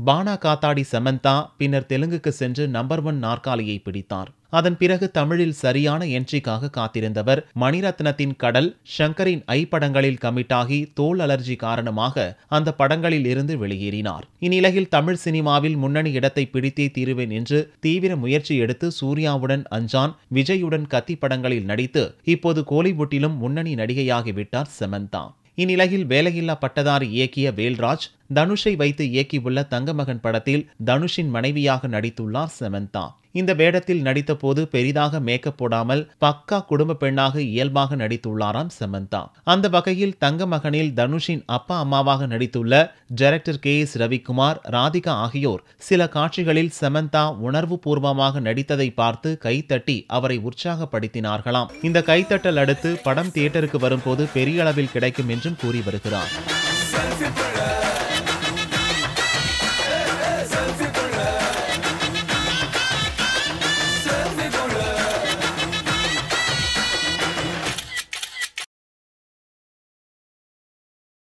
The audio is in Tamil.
பானா காத்தாடி சமந்தா பின்னர் தெலுங்குக்கு சென்று நம்பர் ஒன் நாற்காலியை பிடித்தார் அதன் பிறகு தமிழில் சரியான என்ட்ரிக்காக காத்திருந்தவர் மணிரத்னத்தின் கடல் ஷங்கரின் ஐ படங்களில் கமிட்டாகி தோல் அலர்ஜி காரணமாக அந்த படங்களில் இருந்து வெளியேறினார் இந்நிலையில் தமிழ் சினிமாவில் முன்னணி இடத்தை பிடித்தே தீருவேன் என்று தீவிர முயற்சி எடுத்து சூர்யாவுடன் அஞ்சான் விஜயுடன் கத்தி படங்களில் நடித்து இப்போது கோலிவுட்டிலும் முன்னணி நடிகையாகிவிட்டார் சமந்தா இந்நிலையில் வேலையில்லா பட்டதாரி இயக்கிய வேல்ராஜ் தனுஷை வைத்து இயக்கியுள்ள தங்கமகன் படத்தில் தனுஷின் மனைவியாக நடித்துள்ளார் சமந்தா இந்த வேடத்தில் நடித்தபோது பெரிதாக மேக்கப் போடாமல் பக்கா குடும்ப பெண்ணாக இயல்பாக நடித்துள்ளாராம் சமந்தா அந்த வகையில் தங்கமகனில் தனுஷின் அப்பா அம்மாவாக நடித்துள்ள director K S Ravikumar Radhika ஆகியோர் சில காட்சிகளில் சமந்தா உணர்வு பூர்வமாக நடித்ததை பார்த்து கைத்தட்டி அவரை உற்சாகப்படுத்தினார்களாம் இந்த கைத்தட்டல் அடுத்து படம் தியேட்டருக்கு வரும்போது பெரிய அளவில் கிடைக்கும் என்றும் கூறி வருகிறார்